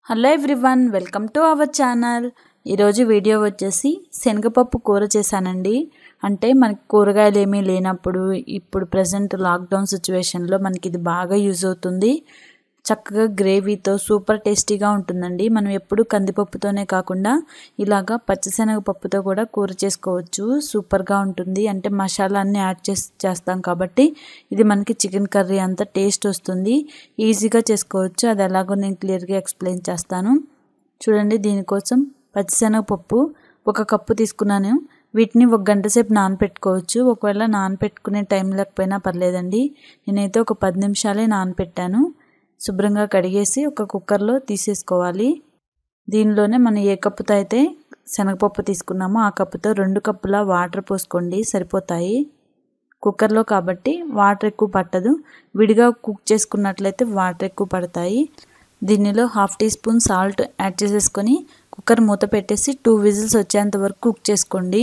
hello everyone welcome to our channel ఈరోజు video వచ్చేసి శనగపప్పు కూర చేశానండి అంటే మనకి కూరగాయలు ఏమీ లేనప్పుడు ఇప్పుడు ప్రజెంట్ లాక్డౌన్ సిచ్యువేషన్లో మనకి ఇది బాగా యూజ్ అవుతుంది చక్కగా గ్రేవీతో సూపర్ టేస్టీగా ఉంటుందండి మనం ఎప్పుడు కందిపప్పుతోనే కాకుండా ఇలాగా పచ్చిశనగపప్పుతో కూడా కూర చేసుకోవచ్చు సూపర్గా ఉంటుంది అంటే మసాలా అన్నీ యాడ్ చేసి చేస్తాం కాబట్టి ఇది మనకి చికెన్ కర్రీ అంత టేస్ట్ వస్తుంది ఈజీగా చేసుకోవచ్చు అది ఎలాగో నేను క్లియర్గా ఎక్స్ప్లెయిన్ చేస్తాను చూడండి దీనికోసం పచ్చిశనగపప్పు ఒక కప్పు తీసుకున్నాను వీటిని ఒక గంట సేపు నానపెట్టుకోవచ్చు ఒకవేళ నానపెట్టుకునే టైం లేకపోయినా పర్లేదండి నేనైతే ఒక పది నిమిషాలే నానపెట్టాను శుభ్రంగా కడిగేసి ఒక కుక్కర్లో తీసేసుకోవాలి దీనిలోనే మనం ఏ కప్పుతో అయితే శనగపప్పు తీసుకున్నామో ఆ కప్పుతో రెండు కప్పుల వాటర్ పోసుకోండి సరిపోతాయి కుక్కర్లో కాబట్టి వాటర్ ఎక్కువ పట్టదు విడిగా కుక్ చేసుకున్నట్లయితే వాటర్ ఎక్కువ పడతాయి దీనిలో half teaspoon salt add చేసేసుకొని కుక్కర్ మూత పెట్టేసి టూ విజిల్స్ వచ్చేంత వరకు కుక్ చేసుకోండి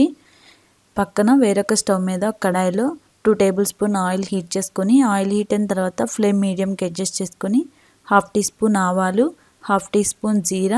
పక్కన వేరొక స్టవ్ మీద కడాయిలో two tablespoon oil heat చేసుకొని ఆయిల్ హీట్ అయిన తర్వాత ఫ్లేమ్ మీడియంకి అడ్జస్ట్ చేసుకొని హాఫ్ టీ స్పూన్ ఆవాలు హాఫ్ టీ స్పూన్ జీరా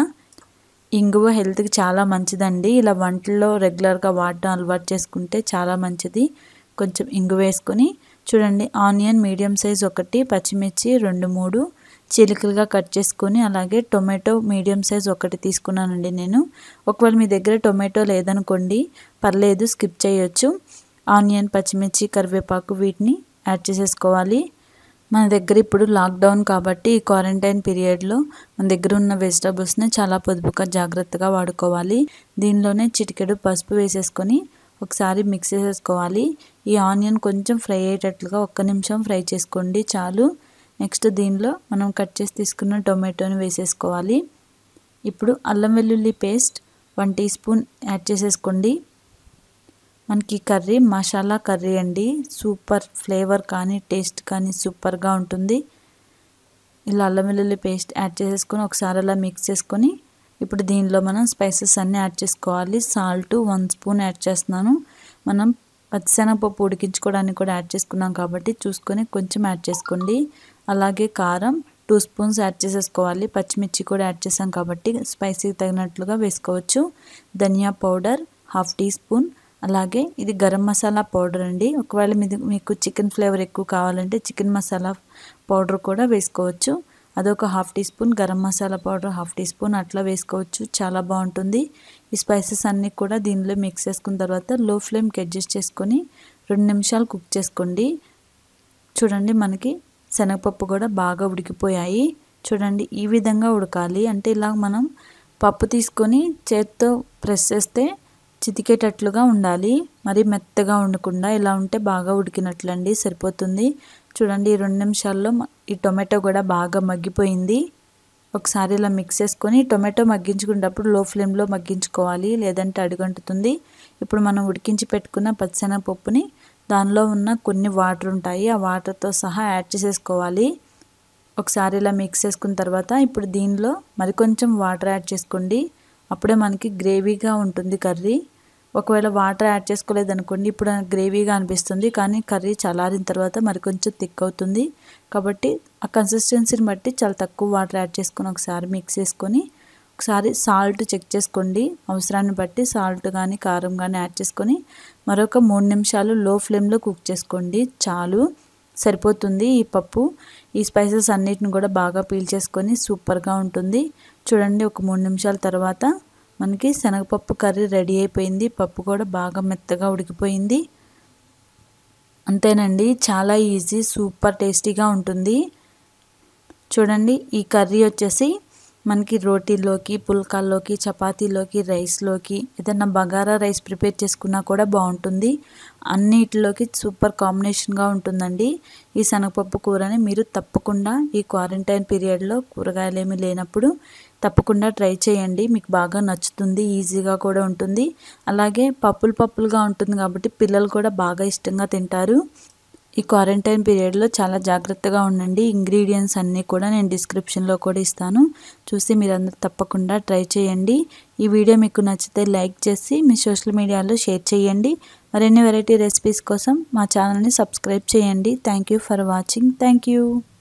ఇంగువ హెల్త్కి చాలా మంచిదండి ఇలా వంటల్లో రెగ్యులర్గా వాడడం అలవాటు చేసుకుంటే చాలా మంచిది కొంచెం ఇంగు వేసుకొని చూడండి ఆనియన్ మీడియం సైజ్ ఒకటి పచ్చిమిర్చి రెండు మూడు చిలుకలుగా కట్ చేసుకొని అలాగే టొమాటో మీడియం సైజ్ ఒకటి తీసుకున్నానండి నేను ఒకవేళ మీ దగ్గర టొమాటో లేదనుకోండి పర్లేదు స్కిప్ చేయొచ్చు ఆనియన్ పచ్చిమిర్చి కరివేపాకు వీటిని యాడ్ చేసేసుకోవాలి మన దగ్గర ఇప్పుడు లాక్డౌన్ కాబట్టి ఈ క్వారంటైన్ పీరియడ్లో మన దగ్గర ఉన్న వెజిటబుల్స్ని చాలా పొదుపుగా జాగ్రత్తగా వాడుకోవాలి దీనిలోనే చిటికెడు పసుపు వేసేసుకొని ఒకసారి మిక్స్ చేసేసుకోవాలి ఈ ఆనియన్ కొంచెం ఫ్రై అయ్యేటట్లుగా ఒక్క నిమిషం ఫ్రై చేసుకోండి చాలు నెక్స్ట్ దీనిలో మనం కట్ చేసి తీసుకున్న టొమాటోని వేసేసుకోవాలి ఇప్పుడు అల్లం వెల్లుల్లి paste one teaspoon add చేసేసుకోండి మనకి కర్రీ మసాలా కర్రీ అండి సూపర్ ఫ్లేవర్ కానీ టేస్ట్ కానీ సూపర్గా ఉంటుంది ఇలా అల్లం వెల్లుల్లి పేస్ట్ యాడ్ చేసేసుకొని ఒకసారి అలా మిక్స్ చేసుకొని ఇప్పుడు దీనిలో మనం స్పైసెస్ అన్నీ యాడ్ చేసుకోవాలి సాల్ట్ వన్ స్పూన్ యాడ్ చేస్తున్నాను మనం పచ్చిశనగపప్పు ఉడికించుకోవడానికి కూడా యాడ్ చేసుకున్నాం కాబట్టి చూసుకొని కొంచెం యాడ్ చేసుకోండి అలాగే కారం టూ స్పూన్స్ యాడ్ చేసేసుకోవాలి పచ్చిమిర్చి కూడా యాడ్ చేసాం కాబట్టి స్పైసీకి తగినట్లుగా వేసుకోవచ్చు ధనియా పౌడర్ హాఫ్ టీ స్పూన్ అలాగే ఇది గరం మసాలా పౌడర్ అండి ఒకవేళ మీది మీకు చికెన్ ఫ్లేవర్ ఎక్కువ కావాలంటే చికెన్ మసాలా పౌడర్ కూడా వేసుకోవచ్చు అదొక half teaspoon garam masala powder half teaspoon అట్లా వేసుకోవచ్చు చాలా బాగుంటుంది ఈ స్పైసెస్ అన్నీ కూడా దీనిలో మిక్స్ చేసుకున్న తర్వాత లో ఫ్లేమ్కి అడ్జస్ట్ చేసుకొని రెండు నిమిషాలు కుక్ చేసుకోండి చూడండి మనకి శనగపప్పు కూడా బాగా ఉడికిపోయాయి చూడండి ఈ విధంగా ఉడకాలి అంటే ఇలా మనం పప్పు తీసుకొని చేత్తో ప్రెస్ చేస్తే చితికేటట్లుగా ఉండాలి మరి మెత్తగా ఉండకుండా ఇలా ఉంటే బాగా ఉడికినట్లండి సరిపోతుంది చూడండి ఈ రెండు నిమిషాల్లో ఈ టొమాటో కూడా బాగా మగ్గిపోయింది ఒకసారి ఇలా మిక్స్ చేసుకొని టొమాటో మగ్గించుకునేటప్పుడు లో ఫ్లేమ్లో మగ్గించుకోవాలి లేదంటే అడుగంటుతుంది ఇప్పుడు మనం ఉడికించి పెట్టుకున్న పచ్చిశనగపప్పుని దానిలో ఉన్న కొన్ని వాటర్ ఉంటాయి ఆ వాటర్తో సహా యాడ్ చేసేసుకోవాలి ఒకసారి ఇలా మిక్స్ చేసుకున్న తర్వాత ఇప్పుడు దీనిలో మరికొంచెం వాటర్ యాడ్ చేసుకోండి అప్పుడే మనకి గ్రేవీగా ఉంటుంది కర్రీ ఒకవేళ వాటర్ యాడ్ చేసుకోలేదు అనుకోండి ఇప్పుడు గ్రేవీగా అనిపిస్తుంది కానీ కర్రీ చల్లారిన తర్వాత మరి కొంచెం థిక్ అవుతుంది కాబట్టి ఆ కన్సిస్టెన్సీని బట్టి చాలా తక్కువ వాటర్ యాడ్ చేసుకొని ఒకసారి మిక్స్ చేసుకొని ఒకసారి సాల్ట్ చెక్ చేసుకోండి అవసరాన్ని బట్టి సాల్ట్ కానీ కారం కానీ యాడ్ చేసుకొని మరొక మూడు నిమిషాలు లో ఫ్లేమ్లో కుక్ చేసుకోండి చాలు సరిపోతుంది ఈ పప్పు ఈ స్పైసెస్ అన్నిటిని కూడా బాగా పీల్ చేసుకొని సూపర్గా ఉంటుంది చూడండి ఒక మూడు నిమిషాల తర్వాత మనకి శనగపప్పు కర్రీ రెడీ అయిపోయింది పప్పు కూడా బాగా మెత్తగా ఉడికిపోయింది అంతేనండి చాలా ఈజీ సూపర్ టేస్టీగా ఉంటుంది చూడండి ఈ కర్రీ వచ్చేసి మనకి రోటీలోకి పుల్కాల్లోకి చపాతీలోకి రైస్లోకి ఏదైనా బగారా రైస్ ప్రిపేర్ చేసుకున్నా కూడా బాగుంటుంది అన్నిటిలోకి సూపర్ కాంబినేషన్గా ఉంటుందండి ఈ శనగపప్పు కూరని మీరు తప్పకుండా ఈ క్వారంటైన్ పీరియడ్లో కూరగాయలు ఏమీ లేనప్పుడు తప్పకుండా ట్రై చేయండి మీకు బాగా నచ్చుతుంది ఈజీగా కూడా ఉంటుంది అలాగే పప్పులు పప్పులుగా ఉంటుంది కాబట్టి పిల్లలు కూడా బాగా ఇష్టంగా తింటారు ఈ క్వారంటైన్ పీరియడ్లో చాలా జాగ్రత్తగా ఉండండి ఇంగ్రీడియంట్స్ అన్నీ కూడా నేను డిస్క్రిప్షన్లో కూడా ఇస్తాను చూసి మీరందరూ తప్పకుండా ట్రై చేయండి ఈ వీడియో మీకు నచ్చితే లైక్ చేసి మీ సోషల్ మీడియాలో షేర్ చేయండి మరిన్ని వెరైటీ రెసిపీస్ కోసం మా ఛానల్ని సబ్స్క్రైబ్ చేయండి థ్యాంక్ ఫర్ వాచింగ్ థ్యాంక్